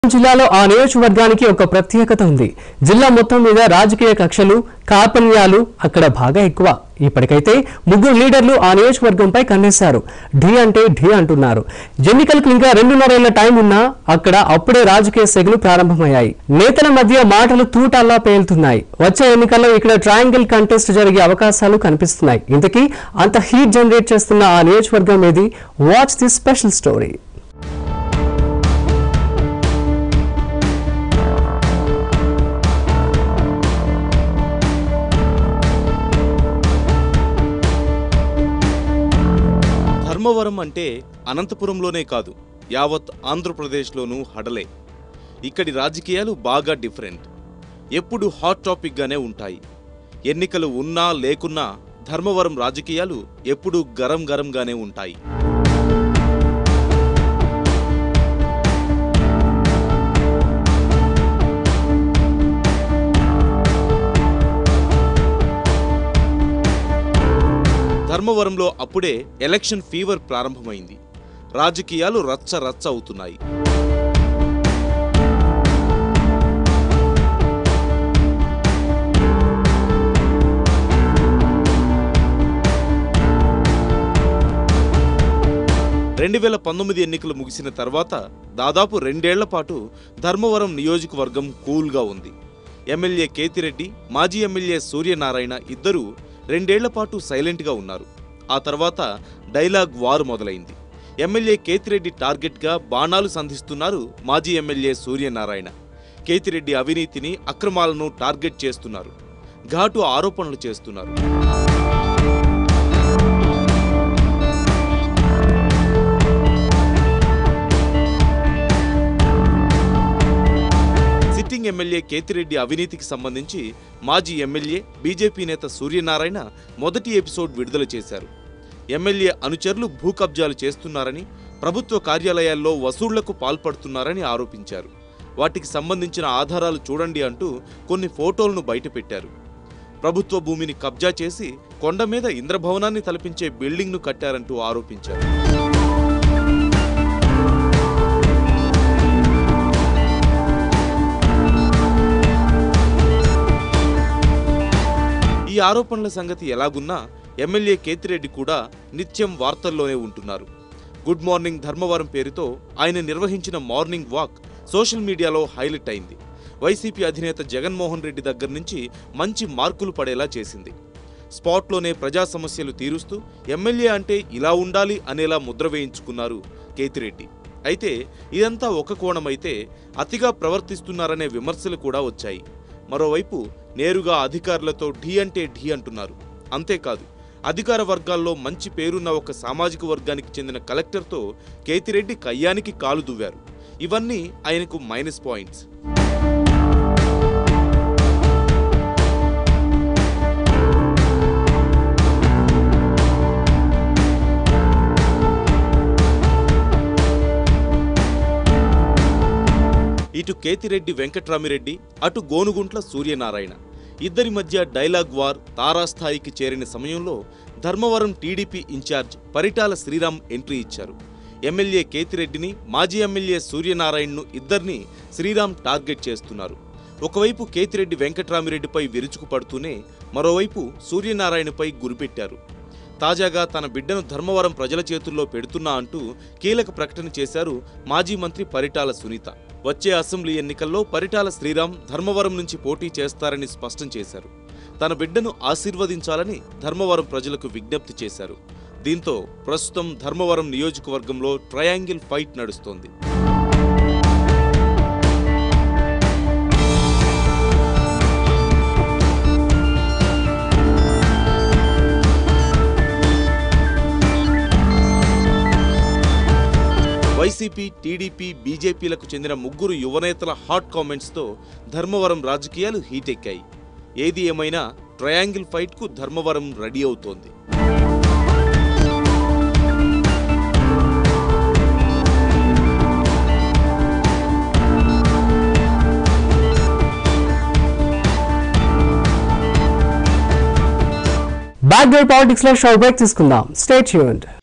జిల్లాలో ఆ నియోజకవర్గానికి ఒక ప్రత్యేకత ఉంది జిల్లా మొత్తం మీద రాజకీయ కక్షలు కార్పణ్యాలు అక్కడ బాగా ఎక్కువ ఇప్పటికైతే ముగ్గురు లీడర్లు ఆ నియోజకవర్గంపై కన్నేశారు ఢీ అంటే ఢీ అంటున్నారు ఎన్నికలకు ఇంకా రెండున్నరేళ్ల టైం ఉన్నా అక్కడ అప్పుడే రాజకీయ సెగలు ప్రారంభమయ్యాయి నేతల మధ్య మాటలు తూటాల్లా పేలుతున్నాయి వచ్చే ఎన్నికల్లో ఇక్కడ ట్రయాంగిల్ కంటెస్ట్ జరిగే అవకాశాలు కనిపిస్తున్నాయి ఇంతకీ అంత హీట్ జనరేట్ చేస్తున్న ఆ నియోజకవర్గం ఏది watch the special story Dharmavaram అంటే అనంతపురంలోనే కాదు యావత్ ఆంధ్రప్రదేశ్లోనూ హడలే ఇక్కడి రాజకీయాలు బాగా డిఫరెంట్ ఎప్పుడు హాట్ టాపిక్గానే ఉంటాయి ఎన్నికలు ఉన్నా లేకున్నా ధర్మవరం రాజకీయాలు ఎప్పుడూ గరం గరంగానే ఉంటాయి ధర్మవరంలో అప్పుడే ఎలక్షన్ ఫీవర్ ప్రారంభమైంది రాజకీయాలు రచ్చ రచ్చ అవుతున్నాయి రెండు వేల పంతొమ్మిది ఎన్నికలు ముగిసిన తర్వాత దాదాపు రెండేళ్ల పాటు ధర్మవరం నియోజకవర్గం కూల్గా ఉంది ఎమ్మెల్యే కేతిరెడ్డి మాజీ ఎమ్మెల్యే సూర్యనారాయణ ఇద్దరూ రెండేళ్ల పాటు సైలెంట్గా ఉన్నారు ఆ తర్వాత డైలాగ్ వారు మొదలైంది ఎమ్మెల్యే కేతిరెడ్డి టార్గెట్గా బాణాలు సంధిస్తున్నారు మాజీ ఎమ్మెల్యే సూర్యనారాయణ కేతిరెడ్డి అవినీతిని అక్రమాలను టార్గెట్ చేస్తున్నారు ఘాటు ఆరోపణలు చేస్తున్నారు సిట్టింగ్ ఎమ్మెల్యే కేతిరెడ్డి అవినీతికి సంబంధించి మాజీ ఎమ్మెల్యే బీజేపీ నేత సూర్యనారాయణ మొదటి ఎపిసోడ్ విడుదల చేశారు ఎమ్మెల్యే అనుచరులు భూ కబ్జాలు చేస్తున్నారని ప్రభుత్వ కార్యాలయాల్లో వసూళ్లకు పాల్పడుతున్నారని ఆరోపించారు వాటికి సంబంధించిన ఆధారాలు చూడండి అంటూ కొన్ని ఫోటోలను బయటపెట్టారు ప్రభుత్వ భూమిని కబ్జా చేసి కొండ మీద ఇంద్రభవనాన్ని తలపించే బిల్డింగ్ను కట్టారంటూ ఆరోపించారు ఈ ఆరోపణల సంగతి ఎలాగున్నా ఎమ్మెల్యే కేతిరెడ్డి కూడా నిత్యం వార్తల్లోనే ఉంటున్నారు గుడ్ మార్నింగ్ ధర్మవరం పేరుతో ఆయన నిర్వహించిన morning walk social media highlight అయింది వైసీపీ అధినేత జగన్మోహన్ రెడ్డి దగ్గర నుంచి మంచి మార్కులు పడేలా చేసింది స్పాట్లోనే ప్రజా సమస్యలు తీరుస్తూ ఎమ్మెల్యే అంటే ఇలా ఉండాలి అనేలా ముద్ర వేయించుకున్నారు కేతిరెడ్డి అయితే ఇదంతా ఒక కోణమైతే అతిగా ప్రవర్తిస్తున్నారనే విమర్శలు కూడా వచ్చాయి మరోవైపు నేరుగా అధికారులతో ఢీ అంటే ఢీ అంటున్నారు అంతేకాదు అధికార వర్గాల్లో మంచి పేరున్న ఒక సామాజిక వర్గానికి చెందిన కలెక్టర్తో కేతిరెడ్డి కయ్యానికి కాలు దువ్వారు ఇవన్నీ ఆయనకు మైనస్ పాయింట్స్ ఇటు కేతిరెడ్డి వెంకట్రామిరెడ్డి అటు గోనుగుంట్ల సూర్యనారాయణ ఇద్దరి మధ్య డైలాగ్ వార్ తారాస్థాయికి చేరిన సమయంలో Dharmavaram TDP incharge Paritala Sriram entry ఇచ్చారు ఎమ్మెల్యే కేతిరెడ్డిని మాజీ ఎమ్మెల్యే సూర్యనారాయణను ఇద్దరిని శ్రీరామ్ టార్గెట్ చేస్తున్నారు ఒకవైపు కేతిరెడ్డి వెంకట్రామిరెడ్డిపై విరుచుకుపడుతూనే మరోవైపు సూర్యనారాయణపై గురిపెట్టారు తాజాగా తన బిడ్డను ధర్మవరం ప్రజల చేతుల్లో పెడుతున్నా అంటూ కీలక ప్రకటన చేశారు మాజీ మంత్రి పరిటాల సునీత వచ్చే అసెంబ్లీ ఎన్నికల్లో పరిటాల శ్రీరామ్ ధర్మవరం నుంచి పోటీ చేస్తారని స్పష్టం చేశారు తన బిడ్డను ఆశీర్వదించాలని ధర్మవరం ప్రజలకు విజ్ఞప్తి చేశారు దీంతో ప్రస్తుతం ధర్మవరం నియోజకవర్గంలో ట్రయాంగిల్ ఫైట్ నడుస్తోంది వైసీపీ టీడీపీ బీజేపీలకు చెందిన ముగ్గురు యువనేతల హాట్ కామెంట్స్తో ధర్మవరం రాజకీయాలు హీటెక్కాయి ఏది ఏమైనా ట్రయాంగిల్ ఫైట్కు ధర్మవరం రెడీ అవుతోంది బ్యాక్ డోర్ పాలిటిక్స్ లో షో బ్రేక్ తీసుకుందాం స్టేట్ యూన్డ్